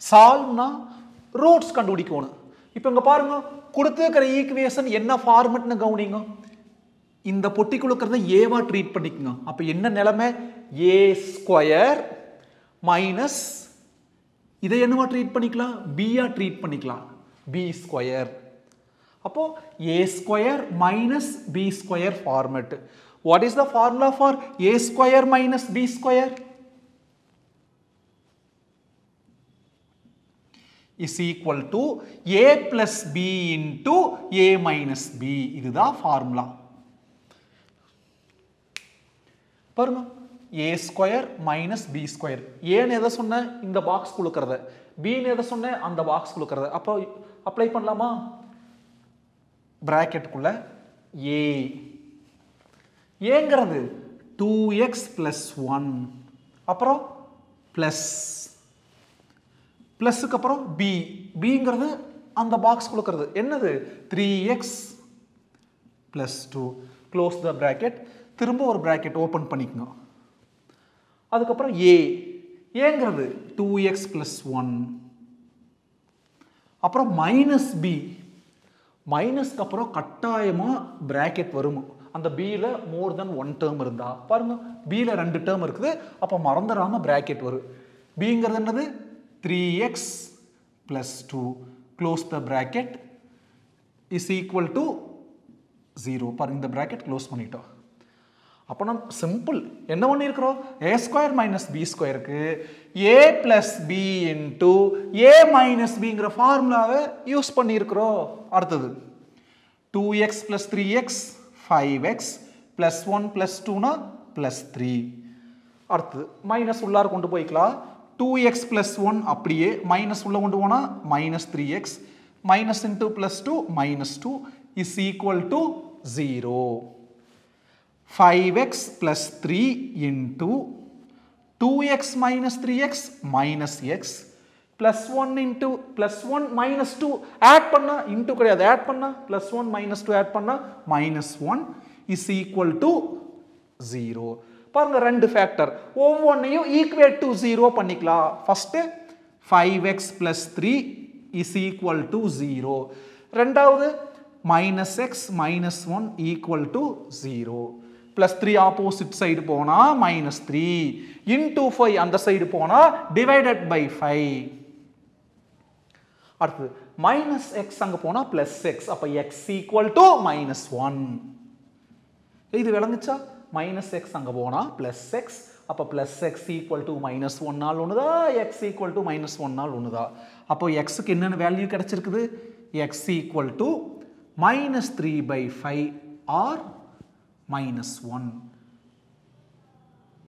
சால்வ்னா roots கண்டுபிடிக்கணும் இப்போ இங்க பாருங்க கொடுத்துருக்கிற ஈக்குவேஷன் என்ன ஃபார்மெட்னு கவனிங்க இந்த பொட்டிக்குழுக்கிறத ஏவா ட்ரீட் பண்ணிக்கோங்க அப்போ என்ன நிலைமை ஏ ஸ்கொயர் மைனஸ் இதை என்னவா ட்ரீட் பண்ணிக்கலாம் பியா ட்ரீட் பண்ணிக்கலாம் பி ஸ்கொயர் அப்போ A square minus B square format what is the formula for A square minus B square is equal to a plus b into a minus b இதுதான் formula பாருங்க A square minus B square ஏன்னு எதை சொன்னேன் இந்த box கொடுக்கறத பின்னு எதை சொன்னேன் அந்த பாக்ஸ் கொடுக்கறத அப்போ அப்ளை பண்ணலாமா பிராக்கெட்டுக்குள்ள ஏ ஏங்கிறது டூ எக்ஸ் ப்ளஸ் ஒன் அப்புறம் ப்ளஸ் ப்ளஸ்ஸுக்கு அப்புறம் பி பிங்கிறது அந்த பாக்ஸ் கொடுக்கறது என்னது three X plus two close the bracket திரும்ப ஒரு ப்ராக்கெட் ஓப்பன் பண்ணிக்கணும் அதுக்கப்புறம் ஏ ஏங்கிறது டூ எக்ஸ் ப்ளஸ் ஒன் அப்புறம் மைனஸ் பி மைனஸ்க்கு அப்புறம் கட்டாயமாக ப்ராக்கெட் வரும் அந்த பியில் மோர் தென் ஒன் டேர்ம் இருந்தா பாருங்க பியில் ரெண்டு டேர்ம் இருக்குது அப்போ மறந்துடாம ப்ராக்கெட் வரும் பிங்கிறது என்னது three X plus two close the bracket is equal to zero பாருங்க இந்த ப்ராக்கெட் க்ளோஸ் பண்ணிட்டோம் அப்போ நம்ம சிம்பிள் என்ன பண்ணியிருக்கிறோம் ஏ ஸ்கொயர் மைனஸ் பி ஸ்கொயருக்கு A plus B into A minus பிங்கிற ஃபார்முலாவை யூஸ் பண்ணியிருக்கிறோம் அடுத்தது two X plus three X five X plus one plus டூனா பிளஸ் த்ரீ அடுத்தது மைனஸ் உள்ளார கொண்டு போய்க்கலாம் டூ எக்ஸ் பிளஸ் ஒன் அப்படியே மைனஸ் உள்ள கொண்டு போனால் minus three X minus into plus two minus two is equal to zero 5x plus 3 into 2x minus 3x minus x plus 1 into plus 1 minus 2 add பண்ணா into கிடையாது add பண்ணா plus 1 minus 2 add பண்ணா minus 1 is equal to 0 பாருங்க ரெண்டு factor ஒவ்வொன்றையும் equate to zero பண்ணிக்கலாம் first five X plus three is equal to zero ரெண்டாவது minus X minus one equal to zero plus three opposite side போனால் minus three into five அந்த side போனால் divided by five அடுத்தது minus X அங்கே போனால் plus X அப்போ X equal to minus one இது விளங்குச்சா மைனஸ் எக்ஸ் அங்கே போனால் ப்ளஸ் எக்ஸ் அப்போ plus X equal to minus one நாள் ஒன்றுதா X equal to minus one நாள் ஒன்றுதா அப்போ எக்ஸுக்கு என்னென்ன வேல்யூ கிடச்சிருக்குது x equal to minus three by five or minus 1